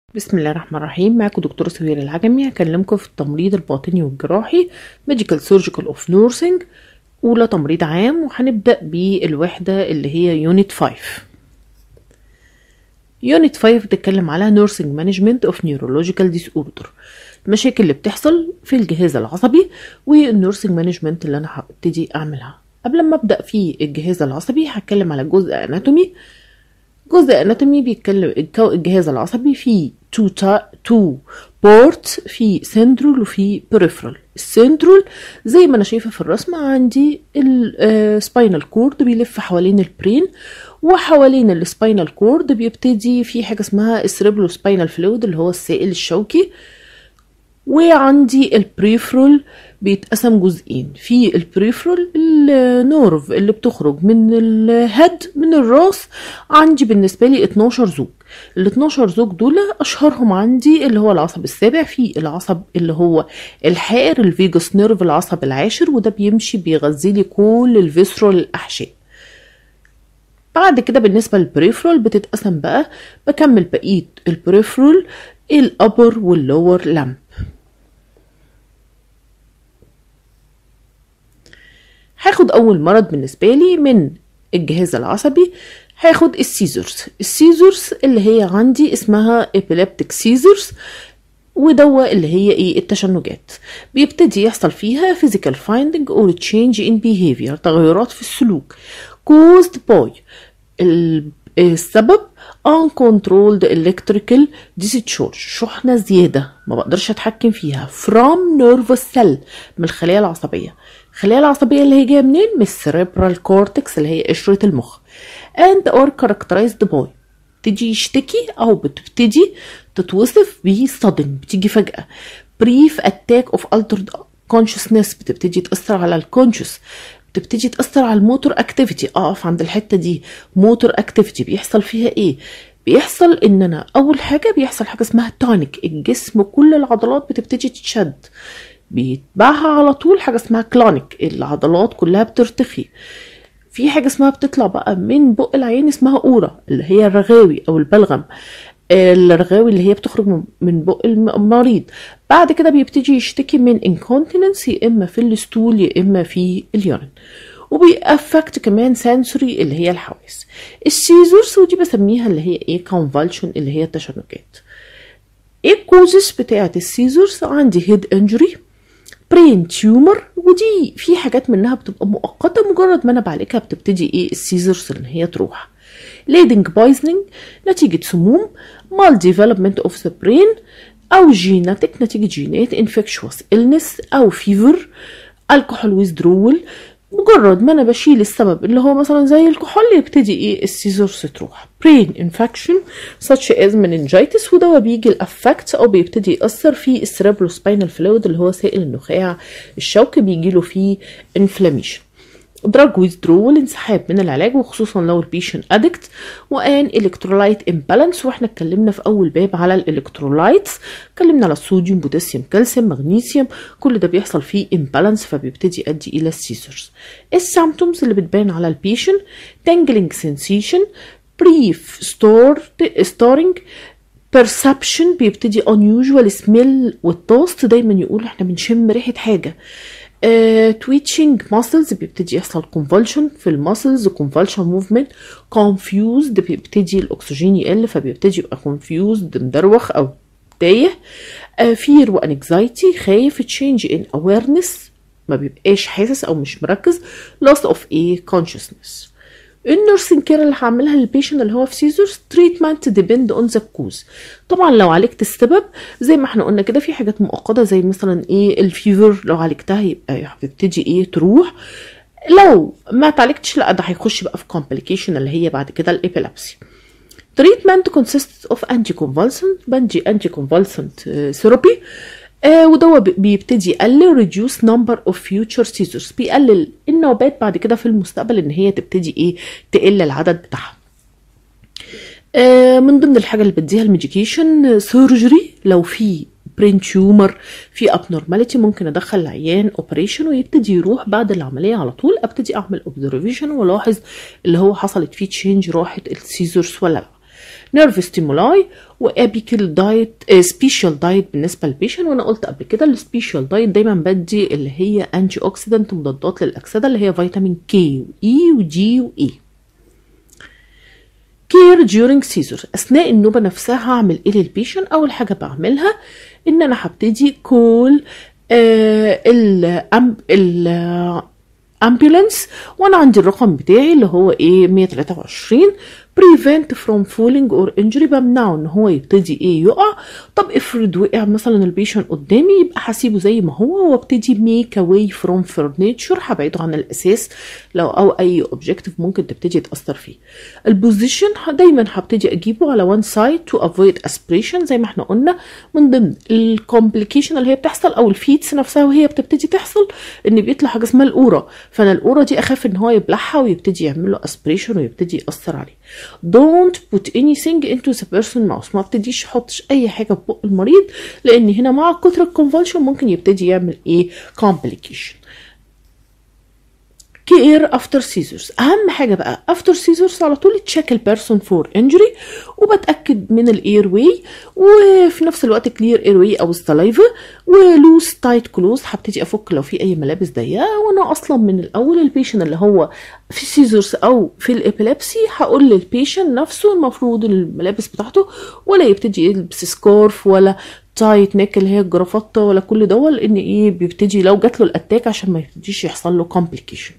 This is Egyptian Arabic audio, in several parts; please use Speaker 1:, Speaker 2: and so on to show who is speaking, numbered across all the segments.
Speaker 1: بسم الله الرحمن الرحيم معاكم دكتور سهير العجمي هكلمكم في التمريض الباطني والجراحي ميديكال سيرجيكال اوف نورسينج اولى تمريض عام وهنبدا بالوحده اللي هي يونت 5 يونت 5 بتتكلم على نورسينج مانجمنت اوف نيورولوجيكال ديس اوردر المشاكل اللي بتحصل في الجهاز العصبي والنورسينج مانجمنت اللي انا هبتدي اعملها قبل ما ابدا في الجهاز العصبي هتكلم على جزء اناتومي جزء اناتومي بيتكلم الجهاز العصبي فيه تو تا تو بورتس في سنترال وفي بريفرال السنترال زي ما انا شايفه في الرسم عندي السباينال كورد بيلف حوالين البرين وحوالين السباينال كورد بيبتدي في حاجه اسمها السريبلو سباينال فلويد اللي هو السائل الشوكي وعندي البريفرال بيتقسم جزئين في البريفرال النورف اللي بتخرج من الهيد من الراس عندي بالنسبه لي 12 زوج ال 12 زوج دول اشهرهم عندي اللي هو العصب السابع في العصب اللي هو الحائر الفيجاس نيرف العصب العاشر وده بيمشي بيغذي لي كل الفيسرال الاحشاء بعد كده بالنسبة للبريفرال بتتقسم بقى بكمل بقية البريفرال الأبر واللور لامب هاخد اول مرض بالنسبه لي من الجهاز العصبي هاخد السيزرز السيزرز اللي هي عندي اسمها epileptic seizures ودوا اللي هي ايه التشنجات بيبتدي يحصل فيها physical finding or change in behavior تغيرات في السلوك caused by السبب uncontrolled electrical discharge شحنة زيادة ما بقدرش اتحكم فيها from nervous cell من الخلايا العصبية الخلايا العصبية اللي هي جاية منين؟ من السيريبرال كورتكس اللي هي قشرة المخ and are characterized by تيجي يشتكي أو بتبتدي تتوصف بصدم بتيجي فجأة brief attack of altered consciousness بتبتدي تأثر على الكونشس بتبتدي تأثر على الموتور اكتيفيتي اقف عند الحتة دي موتور اكتيفيتي بيحصل فيها ايه بيحصل ان انا اول حاجة بيحصل حاجة اسمها تونيك الجسم كل العضلات بتبتدي تتشد بيتبعها على طول حاجة اسمها كلونيك العضلات كلها بترتخي في حاجة اسمها بتطلع بقى من بق العين اسمها أورا اللي هي الرغاوي أو البلغم الرغاوي اللي هي بتخرج من بق المريض بعد كده بيبتدي يشتكي من انكونتيننس يا اما في الستول يا اما في اليورين وبيأفكت كمان سنسوري اللي هي الحواس السيزورز ودي بسميها اللي هي ايه كونفالشن اللي هي التشنجات ايه الكوزس بتاعت السيزورز عندي هيد انجري برين تيومر ودي في حاجات منها بتبقى مؤقتة مجرد ما انا بعالجها بتبتدي ايه السيزورز ان هي تروح ليدنج بايزنينج نتيجة سموم مال ديفلوبمنت اوف ذا برين او جيناتيك نتيجة جينات انفكشوس النس او فيفر الكحول ويزدرول مجرد ما انا بشيل السبب اللي هو مثلا زي الكحول يبتدي ايه السيزورس تروح برين انفكشن such as meningitis وده بيجي الافكت او بيبتدي يأثر في السيربرو سباينال فلويد اللي هو سائل النخاع الشوكي بيجي له فيه انفلاميشن دراج ويزدرول انسحاب من العلاج وخصوصا لو البيشن ادكت وان الكترولايت امبالانس واحنا اتكلمنا في اول باب على الالكترولايتس اتكلمنا على الصوديوم بوتاسيوم كالسيوم مغنيسيوم كل ده بيحصل فيه امبالانس فبيبتدي يؤدي الى السيزرز السيمتومز اللي بتبان على البيشن تانجلينج سensation بريف ستور ستورنج perception بيبتدي unusual smell والتوست دايما يقول احنا بنشم ريحه حاجه تويتشنج uh, ماسلز بيبتدي يحصل كونفولشن في الماسلز كونفولشن موفمنت كونفيوزد بيبتدي الاكسجين يقل فبيبتدي يبقى كونفيوزد مدروخ او تايه فير uh, وانكزايتي خايف تشينج ان اويرنس ما بيبقاش حاسس او مش مركز loss of a consciousness النيرسينج كير اللي هعملها للبيشنت اللي هو في سيزرز تريتمنت ديبند اون ذا كوز طبعا لو عالجت السبب زي ما احنا قلنا كده في حاجات مؤقته زي مثلا ايه الفيفر لو عالجتها يبقى هتبتدي ايه تروح لو ما اتعالجتش لا ده هيخش بقى في كومبليكيشن اللي هي بعد كده الابيلابسي treatment consists of anticonvulsant بنجي anticonvulsant therapy آه وده بيبتدي يقلل reduce number of future seizures بيقلل النوبات بعد كده في المستقبل ان هي تبتدي ايه تقل العدد بتاعها آه من ضمن الحاجه اللي بديها الميديكيشن سيرجري لو في برين تيومر في ابنورماليتي ممكن ادخل العيان اوبريشن ويبتدي يروح بعد العمليه على طول ابتدي اعمل اوبزرفيشن والاحظ اللي هو حصلت فيه تشينج راحت السيزرز ولا لا نيرف ستيمولاي وابيكال دايت سبيشال دايت بالنسبه للبيشن وانا قلت قبل كده السبيشال دايت دايما بدي اللي هي انتي اوكسيدنت مضادات للاكسده اللي هي فيتامين كي واي وجي واي كير during seizure اثناء النوبه نفسها هعمل ايه للبيشن اول حاجه بعملها ان انا هبتدي كول ال امبولانس وانا عندي الرقم بتاعي اللي هو ايه 123 prevent from falling or injury بمنعه ان هو يبتدي ايه يقع طب افرض وقع مثلا البيشن قدامي يبقى هسيبه زي ما هو وابتدي ميك اواي فروم فرنيتشر هبعده عن الاساس لو او اي اوبجكتيف ممكن تبتدي تاثر فيه البوزيشن دايما هبتدي اجيبه على وان سايد تو افويد اسبريشن زي ما احنا قلنا من ضمن الكومبليكيشن اللي هي بتحصل او الفيتس نفسها وهي بتبتدي تحصل ان بيطلع حاجه اسمها القوره فانا القوره دي اخاف ان هو يبلعها ويبتدي يعمل له اسبريشن ويبتدي ياثر عليه don't put anything into the person mouth ما بتديش حطش اي حاجه في بق المريض لان هنا مع كتر الكونفولشن ممكن يبتدي يعمل ايه complication كير افتر سيزرز اهم حاجه بقى افتر سيزرز على طول تشيك البيرسون فور انجري وبتاكد من الاير واي وفي نفس الوقت كلير اير واي او السلايفا ولوز تايت كلوز هبتدي افك لو في اي ملابس ضيقه وانا اصلا من الاول البيشن اللي هو في سيزرز او في الابيلابسي هقول للبيشن نفسه المفروض الملابس بتاعته ولا يبتدي يلبس سكارف ولا تايت نيك اللي هي الجرافطه ولا كل ده لان ايه بيبتدي لو جات له الاتاك عشان ما يبتديش يحصل له كومبليكيشن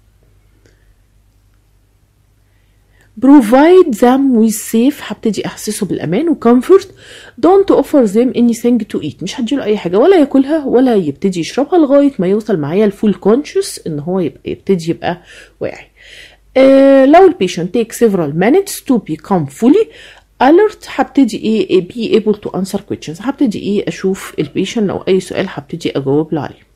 Speaker 1: provide them with safe هبتدي احسسه بالامان وكمفورت don't offer them anything to eat مش هديله اي حاجه ولا ياكلها ولا يبتدي يشربها لغايه ما يوصل معايا الفول كونشس ان هو يبقى يبتدي يبقى واعي آه لو البيشنت take several minutes to become fully alert هبتدي ايه be able to answer questions هبتدي ايه اشوف البيشنت لو اي سؤال هبتدي اجاوب له عليه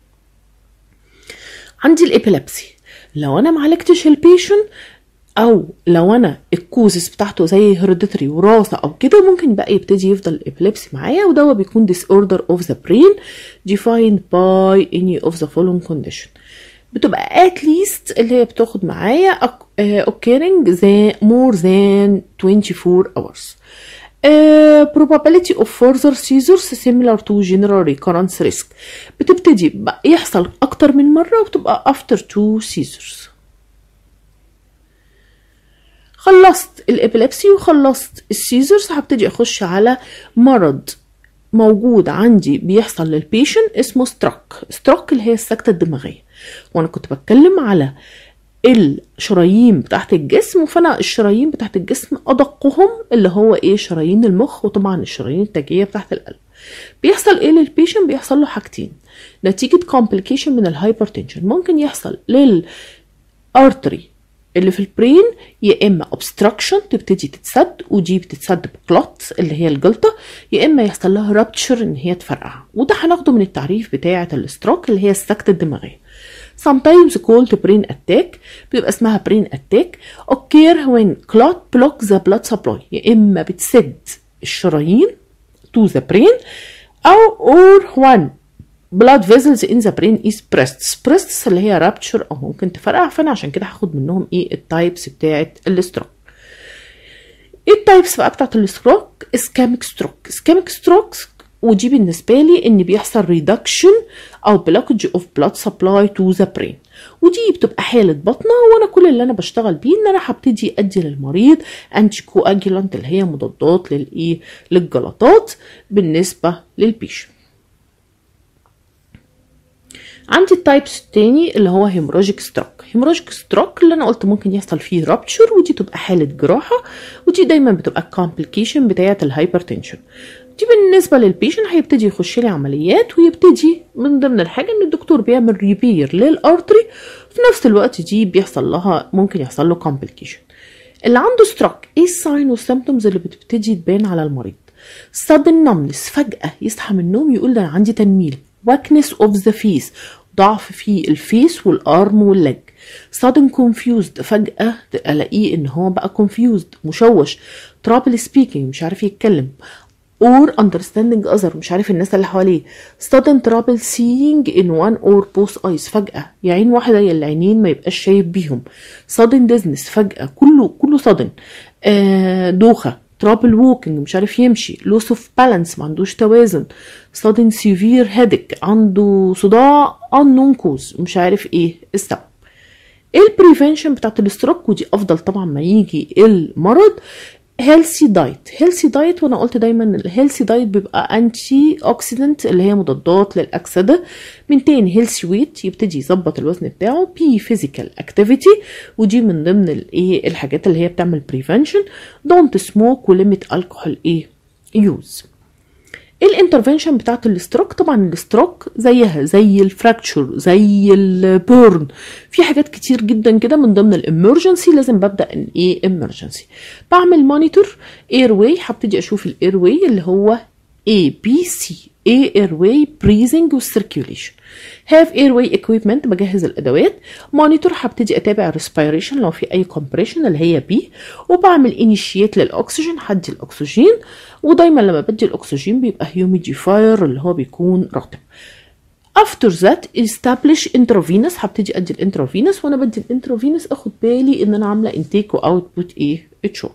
Speaker 1: عندي الابيلابسي لو انا معالجتش البيشنت او لو انا الكوزس بتاعته زي هيروديتري وراثه او كده ممكن بقى يبتدي يفضل الابيليبسي معايا وده بيكون disorder of the brain defined by any of the following condition بتبقى at least اللي هي بتاخد معايا occurring the more than 24 hours Uh, probability of further seizures similar to general recurrence risk بتبتدي بقى يحصل اكتر من مره وبتبقى after two seizures خلصت الابيلابسي وخلصت السيزرز هبتدي اخش على مرض موجود عندي بيحصل للبيشن اسمه ستروك ستروك اللي هي السكتة الدماغية وانا كنت بتكلم على الشرايين بتاعت الجسم فانا الشرايين بتاعت الجسم ادقهم اللي هو ايه شرايين المخ وطبعا الشرايين التاجيه بتاعت القلب بيحصل ايه للبيشن بيحصل له حاجتين نتيجه كومبليكيشن من الهايبرتنشن ممكن يحصل للارتري اللي في البرين يا اما obstruction تبتدي تتسد ودي بتتسد بكلوت اللي هي الجلطه يا اما يحصل لها رابتشر ان هي تفرقع وده هناخده من التعريف بتاعه الستروك اللي هي السكته الدماغيه sometimes called brain attack بيبقى اسمها brain attack occur when clot block the blood supply يا اما بتسد الشرايين to the brain او or when blood vessels in the brain is pressed pressed اللي هي rupture او ممكن تفرقع فانا عشان كده هاخد منهم ايه التايبس بتاعت الستروك ايه التايبس بقى بتاعت الستروك اسكاميك ستروك اسكاميك ستروك ودي بالنسبة لي ان بيحصل reduction او blockage of blood supply to the brain ودي بتبقى حالة بطنة وانا كل اللي انا بشتغل بيه ان انا هبتدي ادي للمريض انتي كواجولانت اللي هي مضادات للايه للجلطات بالنسبة للبيشنت عندي التايبس التاني اللي هو هيموراجيك ستروك هيموراجيك ستروك اللي انا قلت ممكن يحصل فيه رابتشر ودي تبقى حاله جراحه ودي دايما بتبقى كومبليكيشن بتاعه الهايبرتنشن دي بالنسبه للبيشن هيبتدي يخش لي عمليات ويبتدي من ضمن الحاجه ان الدكتور بيعمل ريبير للارتري في نفس الوقت دي بيحصل لها ممكن يحصل له كومبليكيشن اللي عنده ستروك ايه الساين والسيمتومز اللي بتبتدي تبان على المريض sudden numbness فجأة يصحى من النوم يقول ده أنا عندي تنميل weakness of the face ضعف في الفيس والارم واللج sudden confused فجأة الاقيه ان هو بقى confused مشوش trouble speaking مش عارف يتكلم or understanding other مش عارف الناس اللي حواليه sudden trouble seeing in one or both eyes فجأة يعين واحدة يا العينين ما يبقاش شايف بيهم sudden dizziness فجأة كله كله sudden آه دوخة trouble walking مش عارف يمشي loss of balance ما عندوش توازن sudden severe headache عنده صداع unknown cause مش عارف ايه السبب البريفنشن بتاعت الاستروك ودي افضل طبعا ما يجي المرض هيلثي دايت هيلثي دايت وانا قلت دايما الهيلثي دايت بيبقى انتي اوكسيدنت اللي هي مضادات للاكسده من تاني هيلثي ويت يبتدي يظبط الوزن بتاعه بي فيزيكال اكتيفيتي ودي من ضمن الايه الحاجات اللي هي بتعمل بريفنشن دونت سموك وليميت الكحول ايه يوز الانترفنشن بتاعت الاستروك طبعا الاستروك زيها زي الفراكتشر زي البورن في حاجات كتير جدا كده من ضمن الامرجنسي لازم ببدا ان ايه امرجنسي بعمل مونيتور اير واي هبتدي اشوف الاير واي اللي هو A B C A airway breathing والcirculation have airway equipment بجهز الادوات مونيتور هبتدي اتابع respiration لو في اي compression اللي هي B وبعمل initiate للاكسجين هدي الاكسجين ودايما لما بدي الاكسجين بيبقى humidifier اللي هو بيكون رطب after that establish intravenous هبتدي ادي الانترافينوس وانا بدي الانترافينوس اخد بالي ان انا عامله intake واوتبوت ايه اتشورت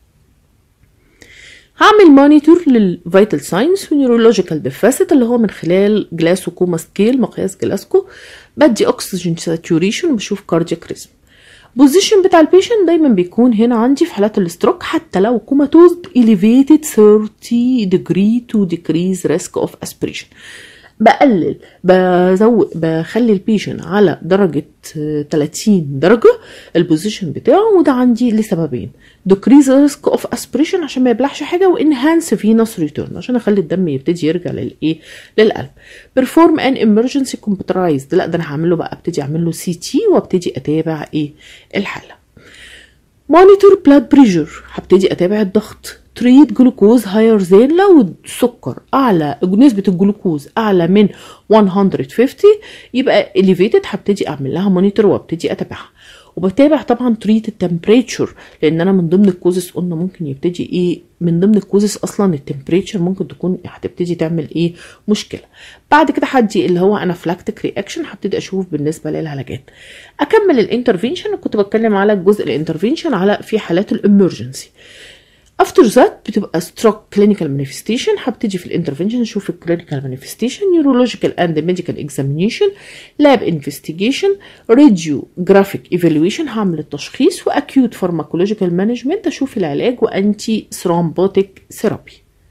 Speaker 1: هعمل مونيتور للفيتال ساينس ونيورولوجيكال ديفاسيت اللي هو من خلال جلاسو كوما سكيل مقياس جلاسكو بدي اكسجين ساتوريشن وبشوف كاردياك ريزم بوزيشن بتاع البيشنت دايما بيكون هنا عندي في حالات الاستروك حتى لو كوماتوز elevated 30 degree to decrease risk of aspiration بقلل بزود بخلي البيشن على درجة 30 درجة البوزيشن بتاعه وده عندي لسببين decrease risk of aspiration عشان ما يبلعش حاجة وانهانس venous return عشان اخلي الدم يبتدي يرجع للايه للقلب perform an emergency computerized لا ده انا هعمله بقى ابتدي اعمل له سي تي وابتدي اتابع ايه الحالة مونيتور بلاد بريشر هبتدي اتابع الضغط تريد جلوكوز هاير زين لو السكر اعلى نسبه الجلوكوز اعلى من 150 يبقى elevated هبتدي اعمل لها مونيتور وابتدي اتابعها وبتابع طبعا تريت التمبريتشر لان انا من ضمن الكوزس قلنا ممكن يبتدي ايه من ضمن الكوزس اصلا التمبريتشر ممكن تكون هتبتدي تعمل ايه مشكله بعد كده هدي اللي هو انافلاكتيك رياكشن هبتدي اشوف بالنسبه للعلاجات اكمل الانترفينشن كنت بتكلم على الجزء الانترفينشن على في حالات الامرجنسي افتر ذات بتبقى ستروك كلينيكال مانيفستيشن هبتدي في الانترفنشن اشوف الكلينيكال مانيفستيشن نيورولوجيكال اند ميديكال اكزامينيشن لاب انفستيجيشن راديو جرافيك ايفالويشن هعمل التشخيص واكيوت فارماكولوجيكال مانجمنت اشوف العلاج وانتي ثرومبوتيك ثيرابي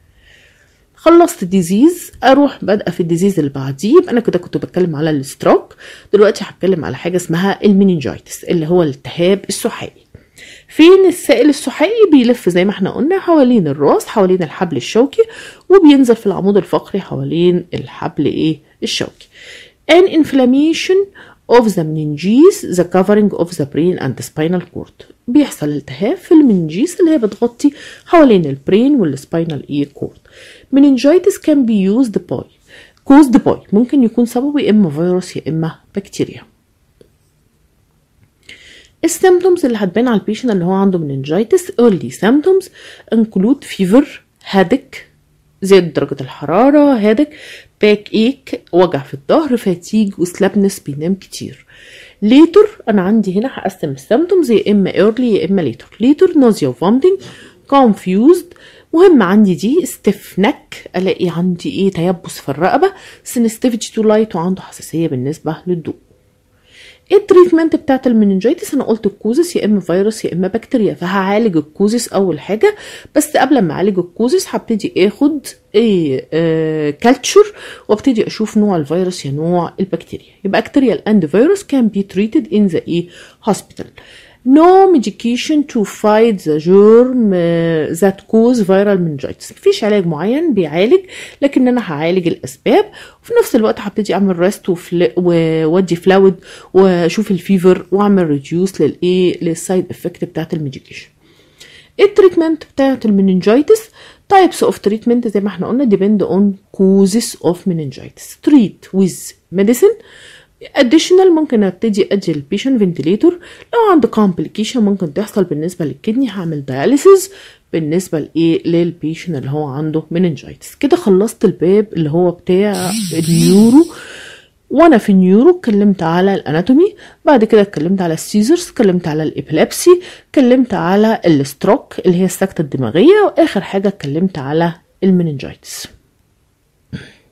Speaker 1: خلصت ديزيز اروح بادئه في الديزيز اللي بعديه يبقى انا كده كنت بتكلم على الستروك دلوقتي هتكلم على حاجه اسمها المينينجايتس اللي هو الالتهاب السحائي فين السائل السحائي بيلف زي ما احنا قلنا حوالين الراس حوالين الحبل الشوكي وبينزل في العمود الفقري حوالين الحبل ايه الشوكي an inflammation of the meninges the covering of the brain and the spinal cord بيحصل التهاب في المنجيس اللي هي بتغطي حوالين البرين والسباينال ايه كورد meningitis can be used by caused by ممكن يكون سببه يا اما فيروس يا اما بكتيريا السيمتومز اللي هتبان على البيشن اللي هو عنده مننجايتس early symptoms include fever headache زيادة درجة الحرارة هادك باك ايك وجع في الظهر فاتيج وسلابنس بينام كتير ليتر انا عندي هنا هقسم السيمتومز يا اما early يا اما ليتر ليتر نوزيا وفومتنج confused مهم عندي دي ستيف نك الاقي عندي ايه تيبس في الرقبه سنستيفيتي تو لايت وعنده حساسيه بالنسبه للضوء ايه التريتمنت بتاعت المننجيتس انا قلت الكوزس يا اما فيروس يا اما بكتيريا فهعالج الكوزس اول حاجه بس قبل ما اعالج الكوزس هبتدي اخد ايه آه كالتشر وابتدي اشوف نوع الفيروس يا نوع البكتيريا يبقى بكتيريال اند فيروس can be treated in the ايه hospital no medication to fight the germ uh, that cause viral meningitis مفيش علاج معين بيعالج لكن انا هعالج الاسباب وفي نفس الوقت هبتدي اعمل ريست وادي فلاود واشوف الفيفر واعمل ريديوس للايه للسايد افكت بتاعت الميديكيشن التريتمنت بتاعت المننجايتس types of treatment زي ما احنا قلنا depend on causes of meningitis treat with medicine additional ممكن ابتدي ادي البيشنت فنتليتور لو عنده complication ممكن تحصل بالنسبه للكدني هعمل dialysis بالنسبه لايه للبيشنت اللي هو عنده meningitis كده خلصت الباب اللي هو بتاع النيورو وانا في النيورو اتكلمت على الاناتومي بعد كده اتكلمت على السيزرز اتكلمت على الابيلابسي اتكلمت على الستروك اللي هي السكتة الدماغية واخر حاجة اتكلمت على المننجايتس